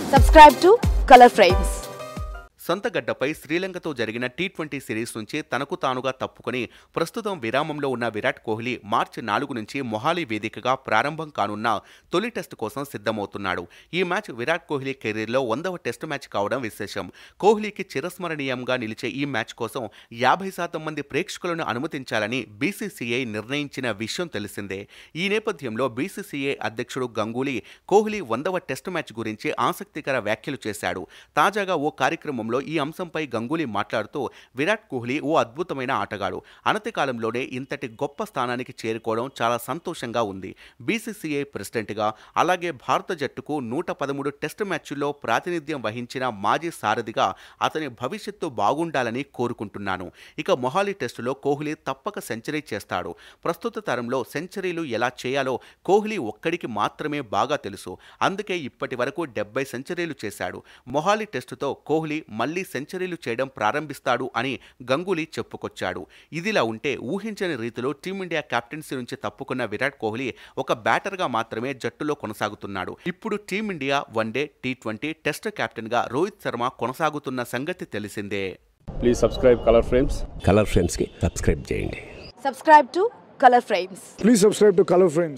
Subscribe to Color Frames. సొంత గడ్డపై శ్రీలంకతో జరిగిన టీ ట్వంటీ సిరీస్ నుంచి తనకు తానుగా తప్పుకొని ప్రస్తుతం విరామంలో ఉన్న విరాట్ కోహ్లీ మార్చి నాలుగు నుంచి మొహాలీ వేదికగా ప్రారంభం కానున్న తొలి టెస్ట్ కోసం సిద్ధమవుతున్నాడు ఈ మ్యాచ్ విరాట్ కోహ్లీ కెరీర్లో వందవ టెస్ట్ మ్యాచ్ కావడం విశేషం కోహ్లీకి చిరస్మరణీయంగా నిలిచే ఈ మ్యాచ్ కోసం యాభై శాతం మంది ప్రేక్షకులను అనుమతించాలని బీసీసీఐ నిర్ణయించిన విషయం తెలిసిందే ఈ నేపథ్యంలో బీసీసీఐ అధ్యక్షుడు గంగూలీ కోహ్లీ వందవ టెస్ట్ మ్యాచ్ గురించి ఆసక్తికర వ్యాఖ్యలు చేశాడు తాజాగా ఓ కార్యక్రమంలో ఈ అంశంపై గంగూలీ మాట్లాడుతూ విరాట్ కోహ్లీ ఓ అద్భుతమైన ఆటగాడు అనతి కాలంలోనే ఇంతటి గొప్ప స్థానానికి చేరుకోవడం చాలా సంతోషంగా ఉంది బీసీసీఐ ప్రెసిడెంట్గా అలాగే భారత జట్టుకు నూట పదమూడు టెస్ట్ మ్యాచ్ల్లో ప్రాతినిధ్యం వహించిన మాజీ సారథిగా అతని భవిష్యత్తు బాగుండాలని కోరుకుంటున్నాను ఇక మొహాలీ టెస్టులో కోహ్లీ తప్పక సెంచరీ చేస్తాడు ప్రస్తుత తరంలో సెంచరీలు ఎలా చేయాలో కోహ్లీ ఒక్కడికి మాత్రమే బాగా తెలుసు అందుకే ఇప్పటి వరకు డెబ్బై సెంచరీలు చేశాడు మొహాలీ టెస్టుతో కోహ్లీ మళ్లీ సెంచరీలు చేయడం ప్రారంభిస్తాడు అని గంగూలీ చెప్పుకొచ్చాడు ఇదిలా ఉంటే ఊహించని రీతిలో టీమిండియా కెప్టెన్సీ నుంచి తప్పుకున్న విరాట్ కోహ్లీ ఒక బ్యాటర్గా మాత్రమే జట్టులో కొనసాగుతున్నాడు ఇప్పుడు team India one day T twenty test కెప్టెన్గా రోహిత్ శర్మ కొనసాగుతున్న సంగతి తెలిసిందే please subscribe colour frames colour ఫ్రేమ్స్కి సబ్స్క్రైబ్ చేయండి Subscribe to Color Frames. Please subscribe to Color Frames.